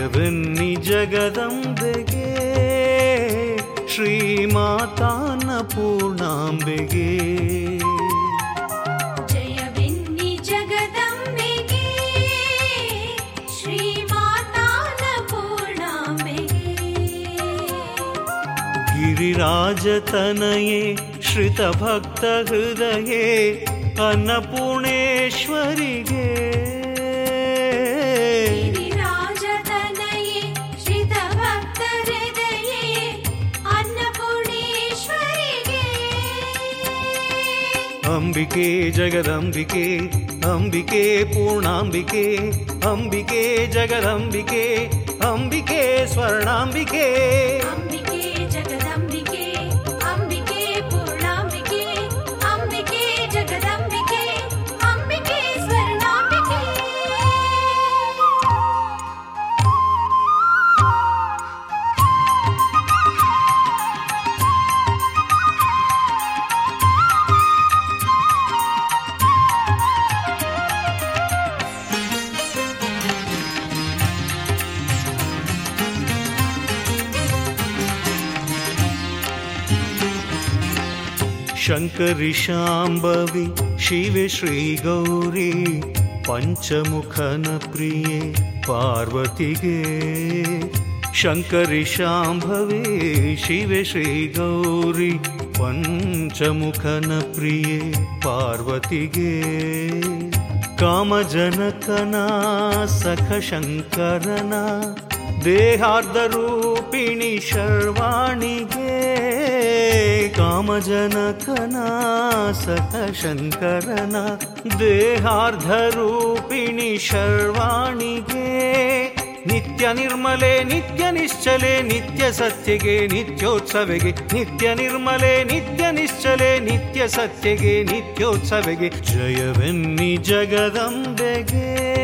ಜಯವೆನ್ನಿ ಜಗದಂಬೆಗೆ ಶ್ರೀಮಾತಾನ ಪೂರ್ಣಾಂಬೆಗೆ ಜಯವೆನ್ನಿ ಜಗದಂಬೆಗೆ ಶ್ರೀಮಾತಾನ ಪೂರ್ಣಾಂಬೆಗೆ ಗಿರಿರಾಜತನಯೇ ಶ್ರಿತಭಕ್ತ ಹೃದಯೇ ಅನ್ನಪೂರ್ಣೇಶ್ವರಿಗೆ ಗಿರಿರಾಜತನಯೇ ಶ್ರಿತಭಕ್ತ ಹೃದಯೇ ಅನ್ನಪೂರ್ಣೇಶ್ವರಿಗೆ ಅಂಬಿಕೆ ಜಗದಂಬಿಕೆ ಅಂಬಿಕೆ ಪೂರ್ಣಾಂಬಿಕೆ ಅಂಬಿಕೆ ಜಗದಂಬಿಕೆ ಅಂಬಿಕೆ ಸ್ವರ್ಣಾಂಬಿಕೆ ಅಂಬಿಕೆ ಜಗದಂಬಿಕೆ ಅಂಬಿಕೆ ಪೂರ್ಣಾಂಬಿಕೆ ಅಂಬಿಕೆ ಜಗದಂಬಿಕೆ ಅಂಬಿಕೆ ಸ್ವರ್ಣಾಂಬಿಕೆ ಶಂಕರಿ ಶಾಂಭವಿ ಶಿವೆ ಶ್ರೀ ಗೌರಿ ಪಂಚಮುಖನ ಪ್ರಿಯೆ ಪಾರ್ವತಿಗೆ ಶಂಕರಿ ಶಾಂಭವಿ ಶಿವೆ ಶ್ರೀ ಗೌರಿ ಪಂಚಮುಖನ ಪ್ರಿಯೆ ಪಾರ್ವತಿಗೆ ಕಾಮಜನಕನ ಸಖ ಶಂಕರನ ದೇಹಾರ್ಧ ರೂಪಿಣಿ ಶರ್ವಾಣಿಗೆ ಕಾಮಜನಕನ ಸಖ ಶಂಕರನ ದೇಹಾರ್ಧ ರೂಪಿಣಿ ಶರ್ವಾಣಿಗೆ ನಿತ್ಯ ನಿರ್ಮಲೆ ನಿತ್ಯ ನಿಶ್ಚಲೆ ನಿತ್ಯ ಸತ್ಯಗೆ ನಿತ್ಯೋತ್ಸವೆಗೆ ನಿತ್ಯ ನಿರ್ಮಲೆ ನಿತ್ಯ ನಿಶ್ಚಲೆ ನಿತ್ಯ ಸತ್ಯಗೆ ನಿತ್ಯೋತ್ಸವೆಗೆ ಜಯವೆನ್ನಿ ಜಗದಂಬೆಗೆ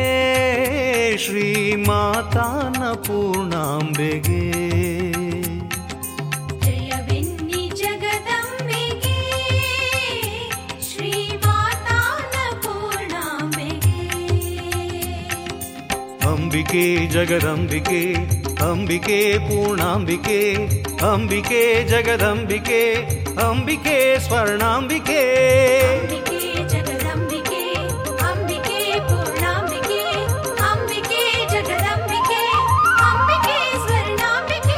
ಶ್ರೀಮಾತಾನ ಪೂರ್ಣಾಂಬೆಗೆ ಜಯವೆನ್ನಿ ಜಗದಂಬಿಕೆ ಶ್ರೀಮಾತಾನ ಪೂರ್ಣಾಂಬೆಗೆ ಅಂಬಿಕೆ ಜಗದಂಬಿಕೆ ಅಂಬಿಕೆ ಪೂರ್ಣಾಂಬಿಕೆ ಅಂಬಿಕೆ ಜಗದಂಬಿಕೆ ಅಂಬಿಕೆ ಸ್ವರ್ಣಾಂಬಿಕೆ ಅಂಬಿಕೆ ಜಗದಂಬಿಕೆ ಅಂಬಿಕೆ ಪೂರ್ಣಾಂಬಿಕೆ ಅಂಬಿಕೆ ಜಗದಂಬಿಕೆ ಅಂಬಿಕೆ ಸ್ವರ್ಣಾಂಬಿಕೆ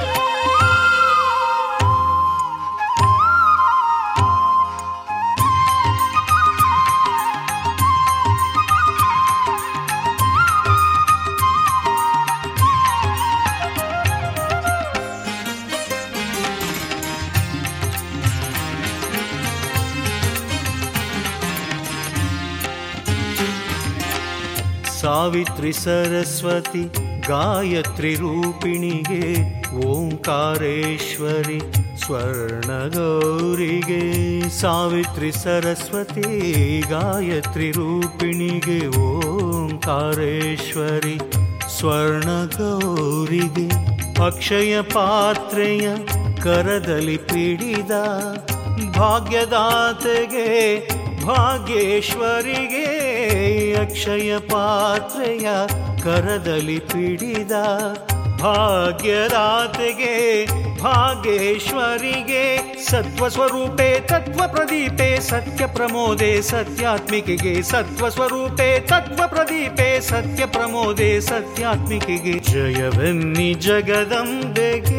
ಸಾವಿತ್ರಿ ಸರಸ್ವತಿ ಗಾಯತ್ರಿ ರೂಪಿಣಿಗೆ ಓಂಕಾರೇಶ್ವರಿ ಸ್ವರ್ಣಗೌರಿಗೆ ಸಾವಿತ್ರಿ ಸರಸ್ವತಿ ಗಾಯತ್ರಿ ರೂಪಿಣಿಗೆ ಓಂಕಾರೇಶ್ವರಿ ಸ್ವರ್ಣಗೌರಿಗೆ ಅಕ್ಷಯ ಪಾತ್ರೆಯ ಕರದಲ್ಲಿ ಪಿಡಿದ ಭಾಗ್ಯದಾತೆಗೆ ಭಾಗ್ಯೇಶ್ವರಿಗೆ ಅಕ್ಷಯ ಪಾತ್ರೆಯ ಕರದಲ್ಲಿ ಪಿಡಿದ ಭಾಗ್ಯದಾತೆಗೆ ಭಾಗ್ಯೇಶ್ವರಿಗೆ ಸತ್ವ ಸ್ವರೂಪೆ ತತ್ವ ಪ್ರದೀಪೆ ಸತ್ಯ ಪ್ರಮೋದೆ ಸತ್ಯಾತ್ಮಿಕೆಗೆ ಸತ್ವ ಸ್ವರೂಪೆ ತತ್ವ ಪ್ರದೀಪೆ ಸತ್ಯ ಪ್ರಮೋದೆ ಸತ್ಯಾತ್ಮಿಕೆಗೆ ಜಯವೆನ್ನಿ ಜಗದಂಬೆಗೆ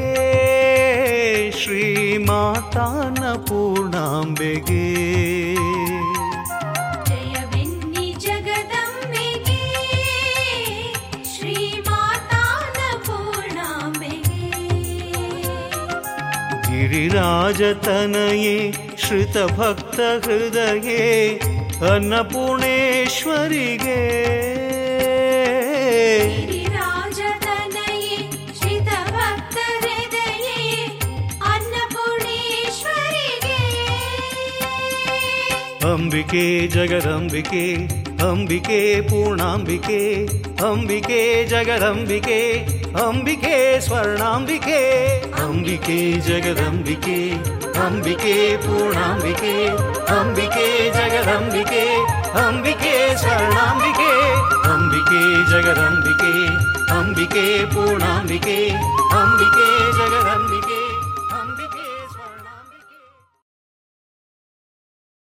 ಶ್ರೀಮಾತಾನ ಪೂರ್ಣಾಂಬೆಗೆ ಜಯವೆನ್ನಿ ಜಗದಂಬಿಕೆ ಶ್ರೀಮಾತಾನ ಪೂರ್ಣಾಂಬೆಗೆ ಗಿರಿರಾಜತನಯೇ ಶ್ರಿತಭಕ್ತ ಹೃದಯೇ ಅನ್ನಪೂರ್ಣೇಶ್ವರಿಗೆ ಗಿರಿರಾಜತನಯೇ ಶ್ರಿತಭಕ್ತ ಹೃದಯೇ ಅನ್ನಪೂರ್ಣೇಶ್ವರಿಗೆ ಅಂಬಿಕೆ ಜಗದಂಬಿಕೆ ಅಂಬಿಕೆ ಪೂರ್ಣಾಂಬಿಕೆ ಅಂಬಿಕೆ ಜಗದಂಬಿಕೆ ಅಂಬಿಕೆ ಸ್ವರ್ಣಾಂಬಿಕೆ ಅಂಬಿಕೆ ಜಗದಂಬಿಕೆ ಅಂಬಿಕೆ ಪೂರ್ಣಾಂಬಿಕೆ ಅಂಬಿಕೆ ಜಗದಂಬಿಕೆ ಅಂಬಿಕೆ ಸ್ವರ್ಣಾಂಬಿಕೆ ಅಂಬಿಕೆ ಜಗದಂಬಿಕೆ ಅಂಬಿಕೆ ಪೂರ್ಣಾಂಬಿಕೆ ಅಂಬಿಕೆ ಜಗದಂಬಿಕೆ